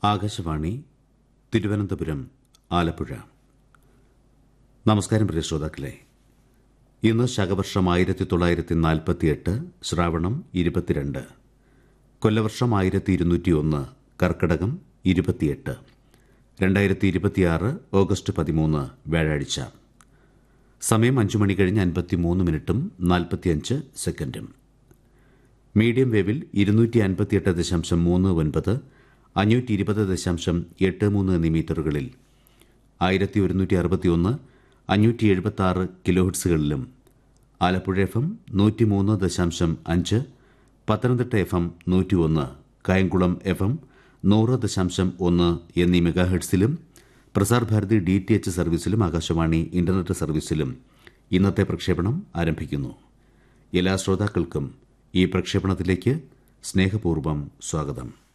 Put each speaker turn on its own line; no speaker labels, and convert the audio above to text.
ആകാശവാണി തിരുവനന്തപുരം ആലപ്പുഴ നമസ്കാരം പ്രിയ ശ്രോതാക്കളെ ഇന്ന് ശകവർഷം ആയിരത്തി തൊള്ളായിരത്തി നാൽപ്പത്തിയെട്ട് ശ്രാവണം ഇരുപത്തിരണ്ട് കൊല്ലവർഷം ആയിരത്തി ഇരുന്നൂറ്റി ഒന്ന് കർക്കടകം ഇരുപത്തിയെട്ട് രണ്ടായിരത്തി ഇരുപത്തിയാറ് ഓഗസ്റ്റ് പതിമൂന്ന് വ്യാഴാഴ്ച സമയം അഞ്ചു മണി കഴിഞ്ഞ് അൻപത്തിമൂന്ന് മിനിറ്റും നാൽപ്പത്തിയഞ്ച് സെക്കൻഡും മീഡിയം വേവിൽ ഇരുന്നൂറ്റി അൻപത്തിയെട്ട് ദശാംശം മൂന്ന് ഒൻപത് അഞ്ഞൂറ്റി ഇരുപത് ദശാംശം എട്ട് മൂന്ന് എന്നീ മീറ്ററുകളിൽ ആയിരത്തി ഒരുന്നൂറ്റി അറുപത്തിയൊന്ന് അഞ്ഞൂറ്റി എഴുപത്തി ആറ് കിലോഹിറ്റ്സുകളിലും ആലപ്പുഴ എഫ് എം നൂറ്റി മൂന്ന് ദശാംശം അഞ്ച് പത്തനംതിട്ട എഫ് എം നൂറ്റി ഒന്ന് കായംകുളം എഫ് എം നൂറ് ദശാംശം ഒന്ന് എന്നീ മെഗാഹെഡ്സിലും Prasar Bharati D T H സർവീസിലും ആകാശവാണി ഇന്റർനെറ്റ് സർവീസിലും ഇന്നത്തെ പ്രക്ഷേപണം ആരംഭിക്കുന്നു എല്ലാ ശ്രോതാക്കൾക്കും ഈ പ്രക്ഷേപണത്തിലേക്ക് സ്നേഹപൂർവ്വം സ്വാഗതം